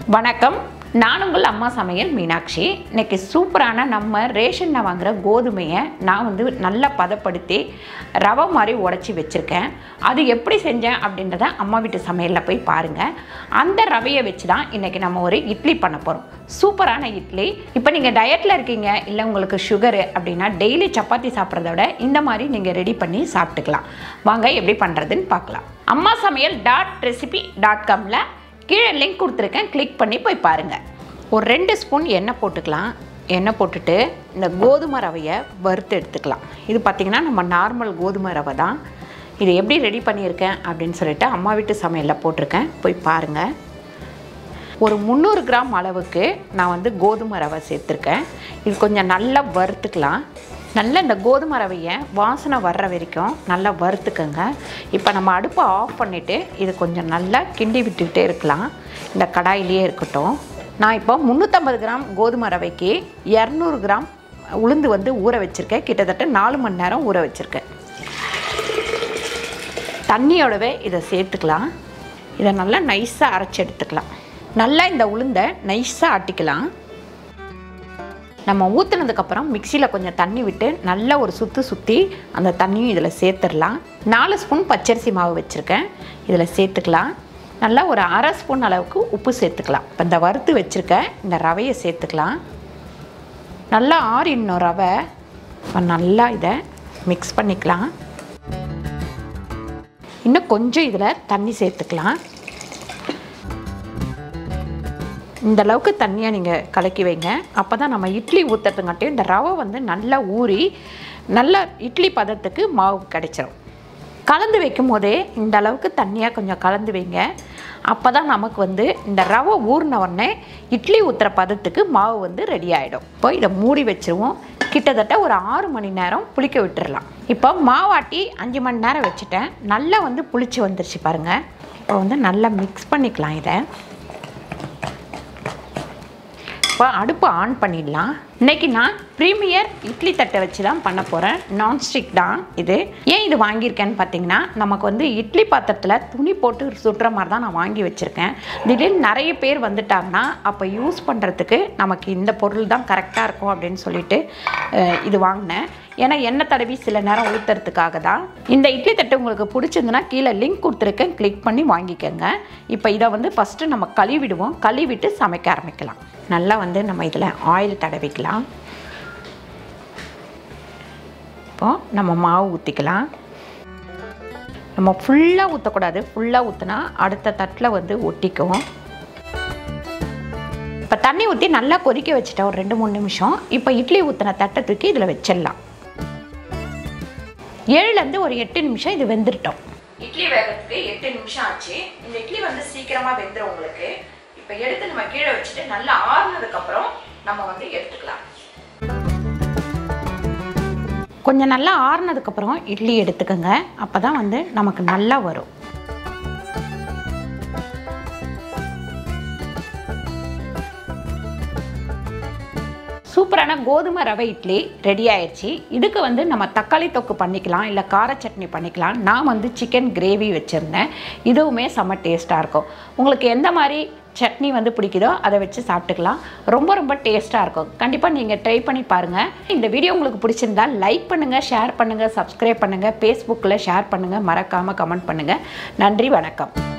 வணக்கம் நான் உங்கள் அம்மா சமையல் மீனாட்சி இன்னைக்கு சூப்பரான நம்ம ரேஷனில் வாங்குகிற கோதுமையை நான் வந்து நல்லா பதப்படுத்தி ரவை மாதிரி உடச்சி வச்சுருக்கேன் அது எப்படி செஞ்சேன் அப்படின்றத அம்மா வீட்டு சமையலில் போய் பாருங்கள் அந்த ரவையை வச்சு தான் இன்றைக்கி நம்ம ஒரு இட்லி பண்ண போகிறோம் சூப்பரான இட்லி இப்போ நீங்கள் டயட்டில் இருக்கீங்க இல்லை உங்களுக்கு சுகரு அப்படின்னா டெய்லி சப்பாத்தி சாப்பிட்றத விட இந்த மாதிரி நீங்கள் ரெடி பண்ணி சாப்பிட்டுக்கலாம் வாங்க எப்படி பண்ணுறதுன்னு பார்க்கலாம் அம்மா சமையல் டாட் ரெசிபி டாட் காமில் கீழே லிங்க் கொடுத்துருக்கேன் கிளிக் பண்ணி போய் பாருங்கள் ஒரு ரெண்டு ஸ்பூன் எண்ணெய் போட்டுக்கலாம் எண்ணெய் போட்டுட்டு இந்த கோதுமை ரவையை வறுத்து எடுத்துக்கலாம் இது பார்த்திங்கன்னா நம்ம நார்மல் கோதுமை ரவை தான் இது எப்படி ரெடி பண்ணியிருக்கேன் அப்படின்னு சொல்லிட்டு அம்மா வீட்டு சமையலில் போட்டிருக்கேன் போய் பாருங்கள் ஒரு முந்நூறு கிராம் அளவுக்கு நான் வந்து கோதுமை ரவை சேர்த்துருக்கேன் இது கொஞ்சம் நல்லா வறுத்துக்கலாம் நல்லா இந்த கோதுமை ரவையை வாசனை வர்ற வரைக்கும் நல்லா வறுத்துக்கோங்க இப்போ நம்ம அடுப்பை ஆஃப் பண்ணிவிட்டு இது கொஞ்சம் நல்லா கிண்டி விட்டுக்கிட்டே இருக்கலாம் இந்த கடாயிலேயே இருக்கட்டும் நான் இப்போ முந்நூற்றம்பது கிராம் கோதுமை ரவைக்கு இரநூறு கிராம் உளுந்து வந்து ஊற வச்சுருக்கேன் கிட்டத்தட்ட நாலு மணி நேரம் ஊற வச்சுருக்கேன் தண்ணியோடவே இதை சேர்த்துக்கலாம் இதை நல்லா நைஸாக அரைச்சி எடுத்துக்கலாம் நல்லா இந்த உளுந்தை நைஸாக ஆட்டிக்கலாம் நம்ம ஊற்றுனதுக்கப்புறம் மிக்சியில் கொஞ்சம் தண்ணி விட்டு நல்லா ஒரு சுற்று சுற்றி அந்த தண்ணியும் இதில் சேர்த்துடலாம் நாலு ஸ்பூன் பச்சரிசி மாவு வச்சுருக்கேன் இதில் சேர்த்துக்கலாம் நல்லா ஒரு அரை ஸ்பூன் அளவுக்கு உப்பு சேர்த்துக்கலாம் இப்போ இந்த வறுத்து வச்சுருக்க இந்த ரவையை சேர்த்துக்கலாம் நல்லா ஆறிடணும் ரவை இப்போ நல்லா இதை மிக்ஸ் பண்ணிக்கலாம் இன்னும் கொஞ்சம் இதில் தண்ணி சேர்த்துக்கலாம் இந்த அளவுக்கு தண்ணியாக நீங்கள் கலக்கி வைங்க அப்போ தான் நம்ம இட்லி ஊற்றுறதுங்காட்டியும் இந்த ரவை வந்து நல்லா ஊறி நல்லா இட்லி பதத்துக்கு மாவு கிடைச்சிரும் கலந்து வைக்கும் போதே இந்த அளவுக்கு தண்ணியாக கொஞ்சம் கலந்து வைங்க அப்போ தான் நமக்கு வந்து இந்த ரவை ஊறின உடனே இட்லி ஊற்றுற பதத்துக்கு மாவு வந்து ரெடி ஆகிடும் இப்போ இதை மூடி வச்சுருவோம் கிட்டத்தட்ட ஒரு ஆறு மணி நேரம் புளிக்க விட்டுறலாம் இப்போ மாவாட்டி அஞ்சு மணி நேரம் வச்சுட்டேன் நல்லா வந்து புளிச்சு வந்துருச்சு பாருங்கள் இப்போ வந்து நல்லா மிக்ஸ் பண்ணிக்கலாம் இதை இப்போ அடுப்பு ஆன் பண்ணிடலாம் இன்றைக்கி நான் ப்ரீமியர் இட்லி தட்டை வச்சு தான் பண்ண போகிறேன் நான்ஸ்டிக் தான் இது ஏன் இது வாங்கியிருக்கேன்னு பார்த்தீங்கன்னா நமக்கு வந்து இட்லி பாத்திரத்தில் துணி போட்டு சுடுற மாதிரி தான் நான் வாங்கி வச்சுருக்கேன் திடீர்னு நிறைய பேர் வந்துட்டாங்கன்னா அப்போ யூஸ் பண்ணுறதுக்கு நமக்கு இந்த பொருள் தான் கரெக்டாக இருக்கும் அப்படின்னு சொல்லிட்டு அஹ், இது வாங்கினேன் ஏன்னா எண்ணெய் தடவி சில நேரம் ஊற்றுறதுக்காக தான் இந்த இட்லி தட்டு உங்களுக்கு பிடிச்சிருந்துன்னா கீழே லிங்க் கொடுத்துருக்கேன் கிளிக் பண்ணி வாங்கிக்கோங்க இப்போ இதை வந்து ஃபஸ்ட்டு நம்ம கழுவிடுவோம் கழுவிட்டு சமைக்க ஆரம்பிக்கலாம் நல்லா வந்து நம்ம இதில் ஆயில் தடவிக்கலாம் இப்போ நம்ம மாவு ஊற்றிக்கலாம் நம்ம ஃபுல்லாக ஊற்றக்கூடாது ஃபுல்லாக ஊற்றினா அடுத்த தட்டில் வந்து ஒட்டிக்கும் இப்போ தண்ணி ஊற்றி நல்லா கொதிக்க வச்சுட்டேன் ஒரு ரெண்டு மூணு நிமிஷம் இப்போ இட்லி ஊற்றின தட்டை தூக்கி இதில் வச்சிடலாம் ஏழுலேருந்து ஒரு எட்டு நிமிஷம் இது வெந்துருட்டோம் இட்லி வேகிறதுக்கு எட்டு நிமிஷம் ஆச்சு இந்த இட்லி வந்து சீக்கிரமாக வெந்துடும் உங்களுக்கு இப்போ எடுத்து நம்ம கீழே வச்சுட்டு நல்லா ஆறுனதுக்கப்புறம் நம்ம வந்து எடுத்துக்கலாம் கொஞ்சம் நல்லா ஆறுனதுக்கப்புறம் இட்லி எடுத்துக்கோங்க அப்போ தான் வந்து நமக்கு நல்லா வரும் சூப்பரான கோதுமை ரவை இட்லி ரெடி ஆயிடுச்சு இதுக்கு வந்து நம்ம தக்காளி தொக்கு பண்ணிக்கலாம் இல்லை கார சட்னி பண்ணிக்கலாம் நான் வந்து சிக்கன் கிரேவி வச்சுருந்தேன் இதுவுமே செம்ம டேஸ்ட்டாக இருக்கும் உங்களுக்கு எந்த மாதிரி சட்னி வந்து பிடிக்குதோ அதை வச்சு சாப்பிட்டுக்கலாம் ரொம்ப ரொம்ப டேஸ்ட்டாக இருக்கும் கண்டிப்பாக நீங்கள் ட்ரை பண்ணி பாருங்கள் இந்த வீடியோ உங்களுக்கு பிடிச்சிருந்தா லைக் பண்ணுங்கள் ஷேர் பண்ணுங்கள் சப்ஸ்கிரைப் பண்ணுங்கள் ஃபேஸ்புக்கில் ஷேர் பண்ணுங்கள் மறக்காமல் கமெண்ட் பண்ணுங்கள் நன்றி வணக்கம்